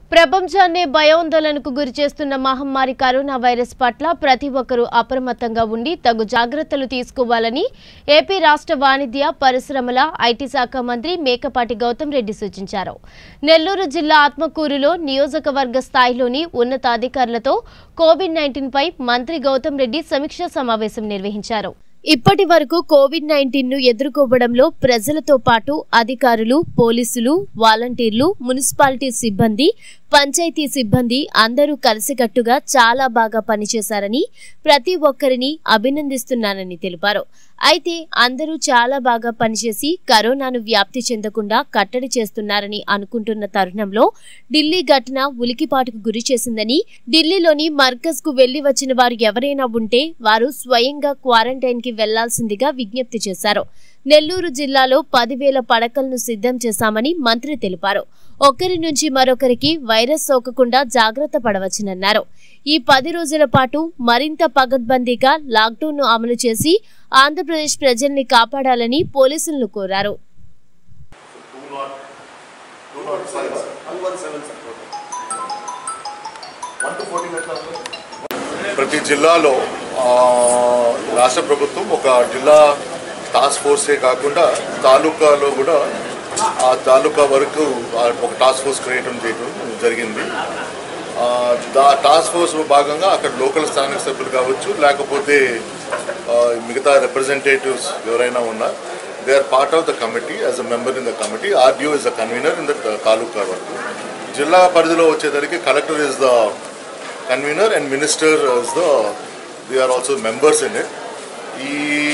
ప్రపంచాన్నే భయాందోళనకు గురి చేస్తున్న మహమ్మారి కరోనా వైరస్ పట్ల ప్రతి ఒక్కరూ అప్రమత్తంగా ఉండి తగు జాగ్రత్తలు తీసుకోవాలని ఏపీ రాష్ట్ర వాణిజ్య పరిశ్రమల ఐటీ శాఖ మంత్రి మేకపాటి గౌతమ్ రెడ్డి సూచించారు నెల్లూరు జిల్లా ఆత్మకూరులో నియోజకవర్గ స్థాయిలోని ఉన్నతాధికారులతో కోవిడ్ నైన్టీన్ పై మంత్రి గౌతమ్ రెడ్డి సమీక్షా సమావేశం నిర్వహించారు ఇప్పటి వరకు కోవిడ్ నైన్టీన్ ను ఎదుర్కోవడంలో ప్రజలతో పాటు అధికారులు పోలీసులు వాలంటీర్లు మున్సిపాలిటీ సిబ్బంది పంచాయతీ సిబ్బంది అందరూ కలిసికట్టుగా చాలా బాగా పనిచేశారని ప్రతి ఒక్కరిని అభినందిస్తున్నానని తెలిపారు అయితే అందరూ చాలా బాగా పనిచేసి కరోనాను వ్యాప్తి చెందకుండా కట్టడి చేస్తున్నారని అనుకుంటున్న తరుణంలో ఢిల్లీ ఘటన ఉలికిపాటుకు గురి చేసిందని ఢిల్లీలోని మర్కజ్ కు వెళ్లి వచ్చిన వారు ఎవరైనా ఉంటే వారు స్వయంగా క్వారంటైన్ కి వెళ్లాల్సిందిగా విజ్ఞప్తి చేశారు నెల్లూరు జిల్లాలో పదివేల పడకలను సిద్ధం చేశామని మంత్రి తెలిపారు ఒకరి నుంచి మరొకరికి వైరస్ సోకకుండా జాగ్రత్త పడవచ్చునన్నారు ఈ పది రోజుల పాటు మరింత పగడ్బందీగా లాక్డౌన్ ను అమలు చేసి ఆంధ్రప్రదేశ్ ప్రజల్ని కాపాడాలని పోలీసులను కోరారు ప్రతి జిల్లాలో ఆ, రాష్ట్ర ప్రభుత్వం ఒక జిల్లా టాస్క్ ఫోర్సే కాకుండా తాలూకాలో కూడా ఆ తాలూకా వరకు ఆ ఒక టాస్క్ ఫోర్స్ క్రియేట్ చేయడం జరిగింది ఆ, దా టాస్క్ ఫోర్స్ భాగంగా అక్కడ లోకల్ స్థానిక సభ్యులు కావచ్చు లేకపోతే ఆ, మిగతా రిప్రజెంటేటివ్స్ ఎవరైనా ఉన్నా they are part of the committee as a member in the committee RDO is the convener in the taluka వరకు జిల్లా పరిధిలో వచ్చేసరికి collector is the convener and minister is the they are also members in it ఈ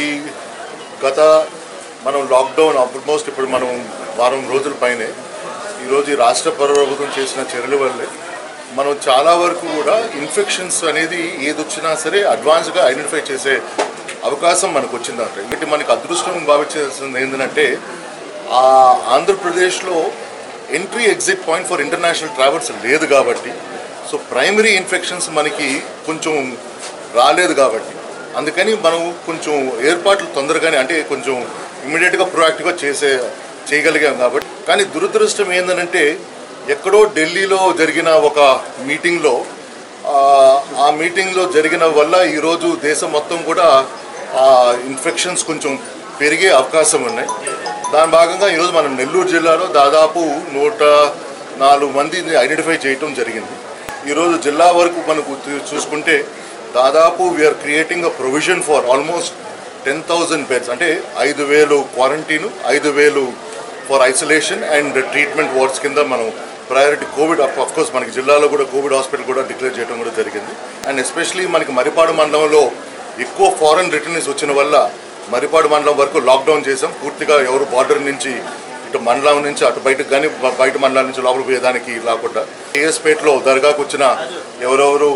గత మనం lockdown almost ఇప్పుడు మనం వారం రోజుల పైనే ఈరోజు ఈ రాష్ట్ర ప్రభుత్వం చేసిన చర్యల వల్లే మనం చాలా వరకు కూడా ఇన్ఫెక్షన్స్ అనేది ఏది వచ్చినా సరే అడ్వాన్స్గా ఐడెంటిఫై చేసే అవకాశం మనకు వచ్చిందంట ఇంకటి మనకు అదృష్టం భావించాల్సింది ఏంటంటే ఆ ఆంధ్రప్రదేశ్లో entry exit point for international travels లేదు కాబట్టి సో ప్రైమరీ ఇన్ఫెక్షన్స్ మనకి కొంచెం రాలేదు కాబట్టి అందుకని మనం కొంచెం ఏర్పాట్లు తొందరగానే అంటే కొంచెం ఇమీడియట్గా ప్రొయాక్టివ్గా చేసే చేయగలిగాం కాబట్టి కానీ దురదృష్టం ఏంటంటే ఎక్కడో ఢిల్లీలో జరిగిన ఒక మీటింగ్లో ఆ, ఆ మీటింగ్లో జరిగిన వల్ల ఈరోజు దేశం మొత్తం కూడా ఆ ఇన్ఫెక్షన్స్ కొంచెం పెరిగే అవకాశం ఉన్నాయి దాని భాగంగా ఈరోజు మనం నెల్లూరు జిల్లాలో దాదాపు నూట నాలుగు మందిని ఐడెంటిఫై చేయటం జరిగింది ఈరోజు జిల్లా వరకు మనకు చూ- చూసుకుంటే దాదాపు we are creating a provision for almost ten thousand beds అంటే ఐదు వేలు క్వారంటీన్ ఐదు వేలు for isolation and treatment wards కింద మనం ప్రయారిటీ కోవిడ్ అఫ్ కోర్స్ మనకి జిల్లాలో కూడా కోవిడ్ హాస్పిటల్ కూడా డిక్లేర్ చేయడం కూడా జరిగింది అండ్ ఎస్పెషలీ మనకి మరిపాడు మండలంలో ఎక్కువ ఫారెన్ రిటర్నీస్ వచ్చిన వల్ల మరిపాడు మండలం వరకు లాక్డౌన్ చేసాం పూర్తిగా ఎవరు బార్డర్ నుంచి ఇటు మండలం నుంచి అటు బయటకు కానీ బ- బయట మండలాల నుంచి లోపలికి పోయేదానికి లేకుండా ఏఎస్పేటలో దర్గాకు వచ్చిన ఎవరెవరు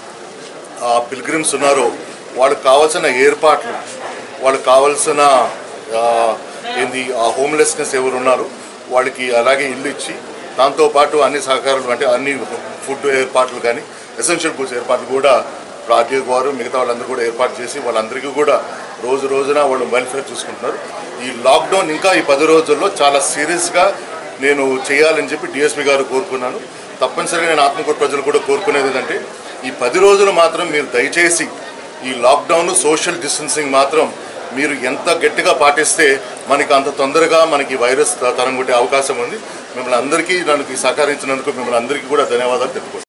ఆ పిల్గ్రిమ్స్ ఉన్నారో వాళ్ళకి కావాల్సిన ఏర్పాట్లు వాళ్ళకి కావాల్సిన ఆ, ఏంది ఆ హోమ్లెస్నెస్ ఎవరు ఉన్నారో వాళ్ళకి అలాగే ఇల్లు ఇచ్చి దాంతోపాటు అన్ని సహకారాలు అంటే అన్ని ఫుడ్ ఏర్పాట్లు కానీ ఎసెన్షియల్ గుడ్స్ ఏర్పాట్లు కూడా రాజ్య వారు మిగతా వాళ్ళందరూ కూడా ఏర్పాటు చేసి వాళ్ళందరికీ కూడా రోజు రోజున వాళ్ళు వెల్ఫేర్ చూసుకుంటున్నారు ఈ లాక్డౌన్ ఇంకా ఈ పది రోజుల్లో చాలా సీరియస్గా నేను చేయాలని చెప్పి డిఎస్పీ గారు కోరుకున్నాను తప్పనిసరిగా నేను ఆత్మకూరు ప్రజలు కూడా కోరుకునేది ఏంటంటే ఈ పది రోజులు మాత్రం మీరు దయచేసి ఈ లాక్డౌన్ సోషల్ డిస్టెన్సింగ్ మాత్రం మీరు ఎంత గట్టిగా పాటిస్తే మనకి అంత తొందరగా మనకి వైరస్ తరం కొట్టే అవకాశం ఉంది మిమ్మల్ని అందరికీ దానికి సహకరించినందుకు మిమ్మల్ని అందరికీ కూడా ధన్యవాదాలు తెలుపుకుంటున్నాను